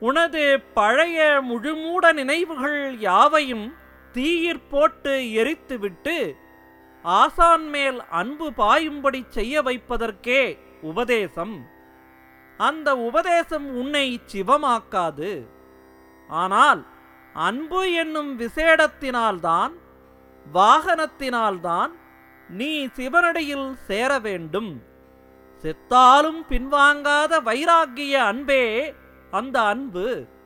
உனது பழைய முழுமூட நினைவுகள் யாவையும் தீயிற் போட்டு எரித்துவிட்டு ஆசான் மேல் அன்பு பாயும்படி செய்ய வைப்பதற்கே உபதேசம் அந்த உபதேசம் உன்னை சிவமாக்காது ஆனால் அன்பு என்னும் விசேடத்தினால்தான் வாகனத்தினால்தான் நீ சிவனடியில் சேர வேண்டும் செத்தாலும் பின்வாங்காத வைராகிய அன்பே அந்த அன்பு